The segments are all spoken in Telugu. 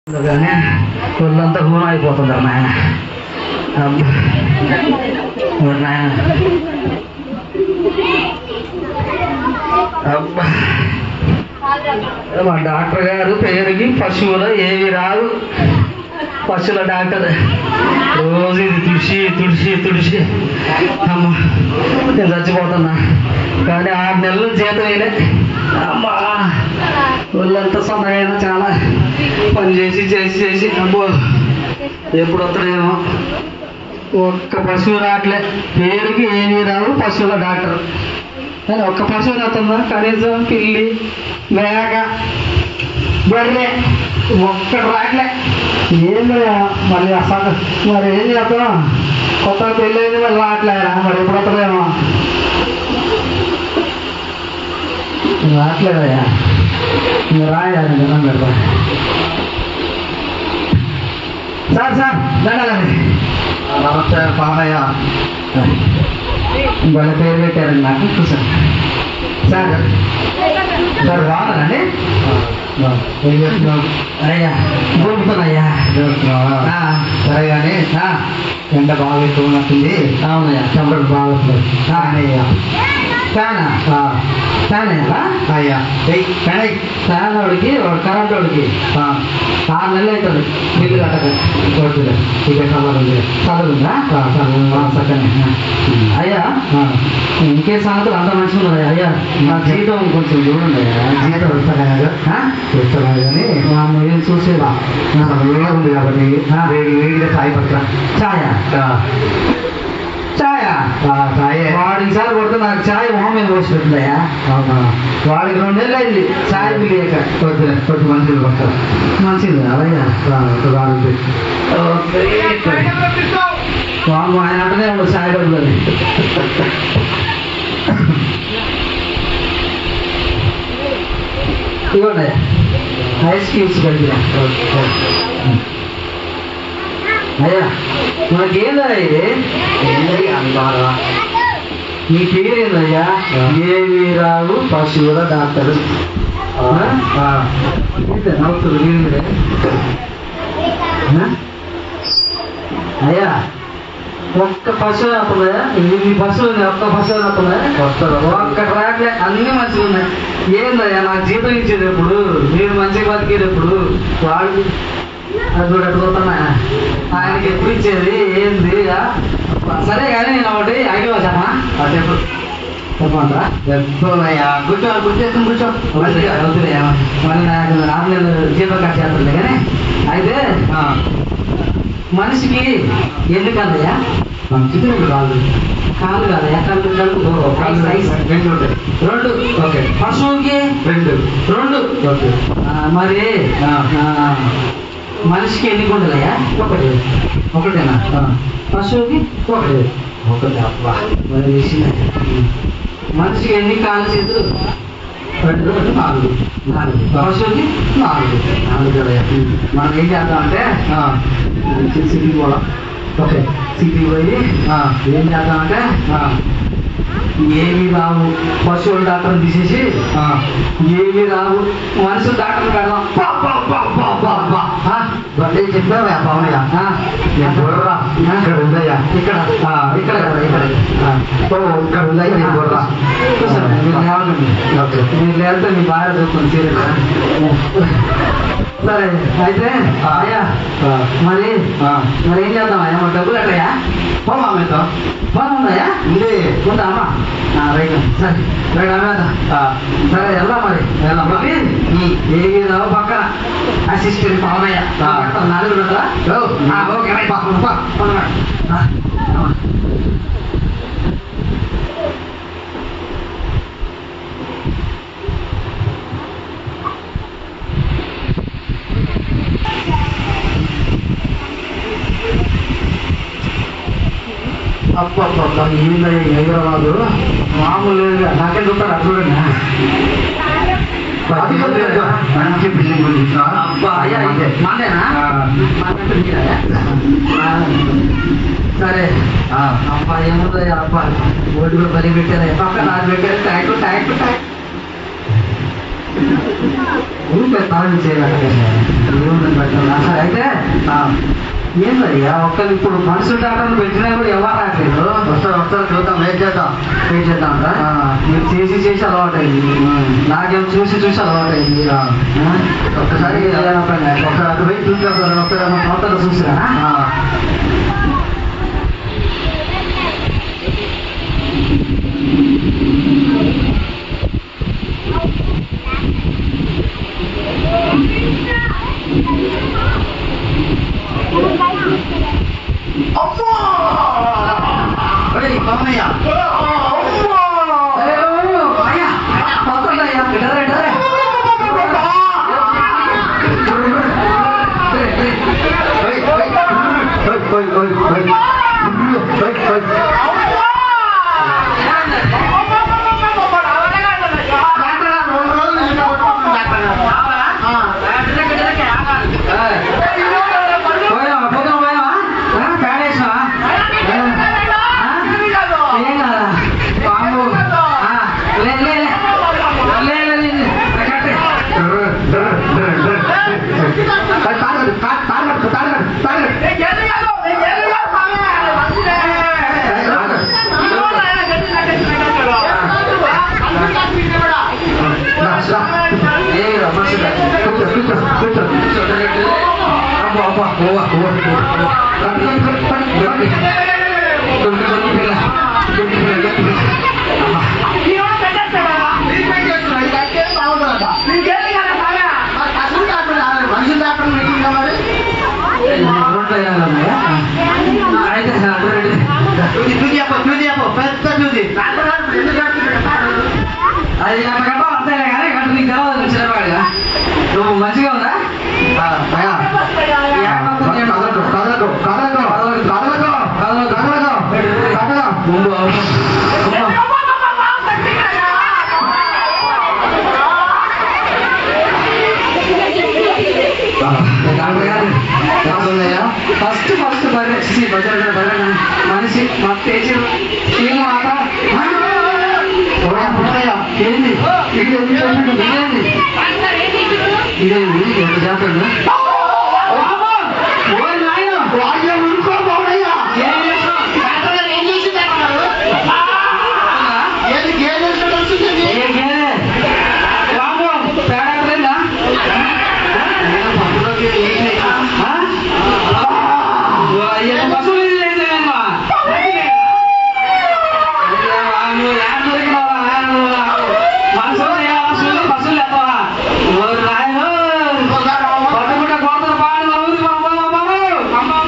కానీ ఒళ్ళంతా హూనం అయిపోతుంది నాయన అబ్బా. ఓరి నాయన అబ్బా మా డాక్టర్ గారు పేరుకి పశువులు ఏవి రావు పశువుల డాక్టర్ రోజు ఇది తుడిచి తుడిచి తుడిచి అమ్మ నేను చచ్చిపోతున్నా కానీ ఆరు నెలలు జీతం వేయలే అమ్మా ఒళ్ళంతా సొంతగా చాలా పని చేసి చేసి చేసి అబ్బో ఎప్పుడు వస్తాడేమో ఒక్క పశువు రావట్లే పేరుకి ఏమీ రావు పశువుల డాక్టర్ కానీ ఒక్క పశువు వస్తుందా కనీసం పిల్లి మేక బర్రె ఒక్కటి రావట్లే ఏంది మళ్ళీ అసలు మరి ఏం చేద్దాం కొత్తగా పెళ్ళి అయింది మళ్ళీ రావట్లేదా మరి ఎప్పుడు వస్తుందేమో రావట్లేదయ్యా మీరు రాయాలి దండం పెడతా సార్ సార్ దండాలండి నమస్తే పామయ్య వాళ్ళ పేరు పెట్టారండి నాకు కూర్చోండి సార్ సార్ బాగున్నారండి ఏం చేస్తున్నావు అయ్యా దొరుకుతున్నాయ్యా ఆ, సరే కానీ ఆ, ఎండ బాగా ఎక్కువ ఉన్నట్టుంది అవునయ్యా చెమటలు బాగా వస్తుంది అయ్యా ఫ్యానా ఫ్యాన్ అయ్యా అయ్యా ఫ్యాన్ ఫ్యాన్ వాడికి వాడు కరెంట్ వాడికి ఆరు నెలలు అవుతుంది బిల్లు కట్టక వద్దులే ఇక చల్లదు ఉంది చల్లదు ఉందా చక్కనే అయ్యా ఇంకే సంగతులు అంత మంచిగా ఉన్నది అయ్యా నా జీతం కొంచెం చూడండి అయ్యా జీతం ఇస్తాను ఇస్తాను కానీ ఏం చూసేవా ఉంది కాబట్టి వేడి వేడిగా చాయ్ పట్టరా ఛాయ ఛాయ వాడు ఈసారి కొడితే నాకు ఛాయ్ మొహం మీద పోసి పెట్టిందయ్యా వాడికి రెండేళ్ళు అయింది ఛాయ్ పిలియక కొద్దిగా కొద్ది మంచిది పడతారు మంచిది అలాగే వాడు వాము ఆయన అంటనే ఉన్నాడు ఛాయ్ పడుతుంది ఇవ్వండి ఐస్ క్యూబ్స్ కలిగిన అయ్యా మనకేందా ఇది ఏంది అందారా నీ పేరేందయ్యా ఏవి రావు పశువుల డాక్టర్ నవ్వుతుంది వీళ్ళే అయ్యా ఒక్క పశువు అవుతుందా ఈ పశువు ఒక్క పశువు అవుతుందా ఒక్క రాట్లే అన్ని మంచిగా ఉన్నాయి ఏందయ్యా నాకు జీతం ఇచ్చేది ఎప్పుడు మీరు మంచిగా బతికేది ఎప్పుడు వాడు అది కూడా అడుగుతున్నా ఆయనకి ఎప్పుడు ఇచ్చేది ఏంది ఆ? సరే కానీ నేను ఒకటి ఆగివా చెప్పా చెప్పు చెప్పమంటారా చెప్పున్నాయా కూర్చో కూర్చోసం కూర్చో వద్దులే మరి నాకు ఆరు నెలలు జీతం కట్ చేస్తుంది కానీ అయితే మనిషికి ఎన్ని కాదయ్యా మంచిది కాదు కాదు కాదయ్యా కళ్ళు కళ్ళు కాళ్ళు రెండు ఉంటాయి రెండు ఓకే పశువుకి రెండు రెండు ఓకే మరి ఆ, మనిషికి ఎన్ని గుండెలయ్యా ఒకటి ఒకటేనా పశువుకి ఒకటి ఒకటి అబ్బా మరి విషయం మనిషికి ఎన్ని కాళ్ళు చేతులు రెండు రెండు నాలుగు నాలుగు పశువుకి నాలుగు నాలుగు కదయ్యా మనం ఏం చేద్దామంటే సిటీ పోదాం ఓకే సిటీ పోయి ఏం చేద్దామంటే ఏమి రావు పశువుల డాక్టర్ తీసేసి ఏమి రావు మనుషులు డాక్టర్ పెడదాం పా, పా, పా, పా, పా, పా. ఆ, బట్టే చెప్పావా పవనయ్య ఇక్కడ ఉందయ్యా ఇక్కడ ఆ, ఇక్కడ కదా ఇక్కడ ఆ, ఓ, ఇక్కడ ఉందయ్యా నీ బుర్ర కూర్చోండి, మీరు లేవండి. మీరు లేకపోతే మీ భార్య దొరుకుతుంది సీరియల్ సరే అయితే అయ్యా మరి మరి ఏం చేద్దాం అయ్యా మరి డబ్బులు ఎట్టయా పోమా మీతో పోమా ఉందయ్యా ఉంది ఉందా అమ్మా ఆ, రైట్ సరే రైట్ అమ్మేద్దాం సరే వెళ్దాం మరి వెళ్దాం మరి ఏవి రావు పక్కన అసిస్టెంట్ పవనయ్య నాలుగు కదా ఓకే రైట్ పక్కన పా, పక్కన. ఆ, అమ్మా. అబ్బబ్బబ్బా ఏందయ్య హైదరాబాదు మామూలుగా నాకే చూస్తారు అటు చూడండి మంచి బిల్డింగ్ గురించి అబ్బా అయ్యా ఇదే. మాదేనా మాదంటే మీరా? ఆ, సరే అబ్బా ఏముందయ్యా అబ్బా ఓడి కూడా బలి పెట్టారా పక్కన అది పెట్టారు ట్యాంకు ట్యాంకు ట్యాంక్ ఊరికే తాళం చేయగలగండి ఏముందని పెట్టాలి అసలు అయితే ఆ, ఏందయ్యా ఒక్కరు ఇప్పుడు మనుషులు డాక్టర్లు పెట్టినా కూడా ఎవరు రావట్లేదు వస్తారు వస్తారు చూద్దాం వెయిట్ చేద్దాం వెయిట్ చేద్దాం రా. ఆ. మీరు చేసి చేసి అలవాటైంది నాకేం చూసి చూసి అలవాటైంది ఆ. ఒక్కసారి ఏదైనా పని లేదు. ఒకసారి అటు పోయి చూసి ఒకసారి ఒకసారి మా తోటలో చూసిరా ఆ. అమ్మో! ఒరేయ్, మామయ్య. అరే, ఓ, అయ్యా, పోతుందయ్యా. ఇడరే, ఇడరే. ఒరేయ్, ఒరేయ్. ఒరేయ్, ఒరేయ్, ఒరేయ్, ఒరేయ్. ఒరేయ్, ఒరేయ్. డాక్టర్ గారు, రెండు రోజులు నుంచి కొట్టుకుంటున్నాను డాక్టర్ గారు. ఆ. ఏయ్, పోయావా? పొద్దున పోయావా? ఆ, ప్యాడ్ వేసినావా? ఆ? ఏం కాదా? పాము. ఆ, లే, లే, లే. లే, లే, లే, లే. కట్టే. తాగదు, తా- తాగదు, తాగదు, తాగదు. రా, రా. ఏ, రమేష్ గారు. కూర్చో, కూర్చో, కూర్చో. అబ్బా, అబ్బా, ఓవా, ఓవా, ఓవా. రండి, రండి, రండి, రండి. దొరికి, దొరికి పిల్ల. దొరికి పిల్ల, దొరికి పిల్ల. అమ్మా. మనుషులు డాక్టర్ మీటింగ్ మరి రోడ్లో ఏమైనా ఉన్నాయా? ఆ. అయితే అటు రెడీ. చూది చూది అప్ప చూది అప్ప పెద్ద చూది అది అట్లా కట్ట అంతేలే కానీ కట్ట నీకు తెలవదు నువ్వు చిన్నవాడిగా నువ్వు మంచిగా ఉందా కదలకు కదలకు కదలకు కదలకు కదలకు కదలకు ముందు అవసరం. అమ్మా. డాక్టర్ గారు కాదున్నాయా ఫస్ట్ ఫస్ట్ బర్రె ఛీ, బజార్ లో బర్రె కాదు. మనిషి మా పేచి ఏం మాట ఆ? ఏంది ఇది ఎందుకు చేసిండు? ఇదేంది ఇదేంది ఎంత చేస్తాడు ఓ నాయన వాయ్య ఉరుకో బావయ్యా ఏం చేస్తావు? డాక్టర్ గారు ఏం చేసి డాక్టర్ ఏది గేదె వచ్చింది ఏ గేదె? వామ్మో, తేడా ఎక్కడైందా? నేను పప్పులోకి వేసి ఆ? ఓ, అయ్యో, పశువులు ఇది ఏంటమ్మా? అయ్యో, వామ్మో, యాడ దొరికినావా? మనుషులు చేయాలా? పశువులు పశువులు ఎత్తావా? ఓ నాయనో, పట్టుకుంటే కోతలు పాడు మన ఊరికి మా అమ్మ, మా అమ్మ, మా అమ్మ.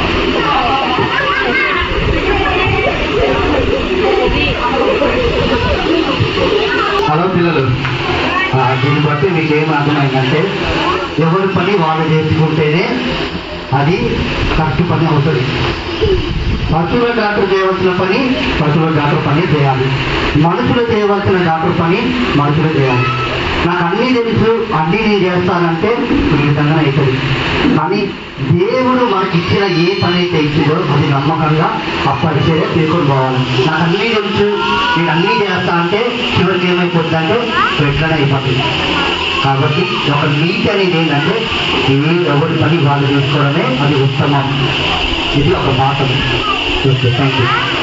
హలో పిల్లలు ఆ, దీన్ని బట్టి మీకు ఏం అర్థమైందంటే ఎవరి పని వాళ్ళు చేసుకుంటేనే అది కరెక్ట్ పని అవుతుంది పశువుల డాక్టర్ చేయవలసిన పని పశువుల డాక్టర్ పని చేయాలి మనుషులు చేయవలసిన డాక్టర్ పని మనుషులు చేయాలి నాకు అన్నీ తెలుసు అన్నీ నేను చేస్తానంటే ఈ విధంగా అవుతుంది కానీ దేవుడు మనకి ఇచ్చిన ఏ పని అయితే ఇచ్చిందో అది నమ్మకంగా అప్పటికే తీసుకొని పోవాలి నాకు అన్నీ తెలుసు నేను అన్నీ చేస్తా అంటే చివరికి ఏమైపోతుంది అంటే వెంటనే అయిపోతుంది కాబట్టి ఒక నీతి అనేది ఏంటంటే ఏ ఎవరి పని వాళ్ళు చేసుకోవడమే అది ఉత్తమం ఇది ఒక మాట ఓకే థ్యాంక్ యూ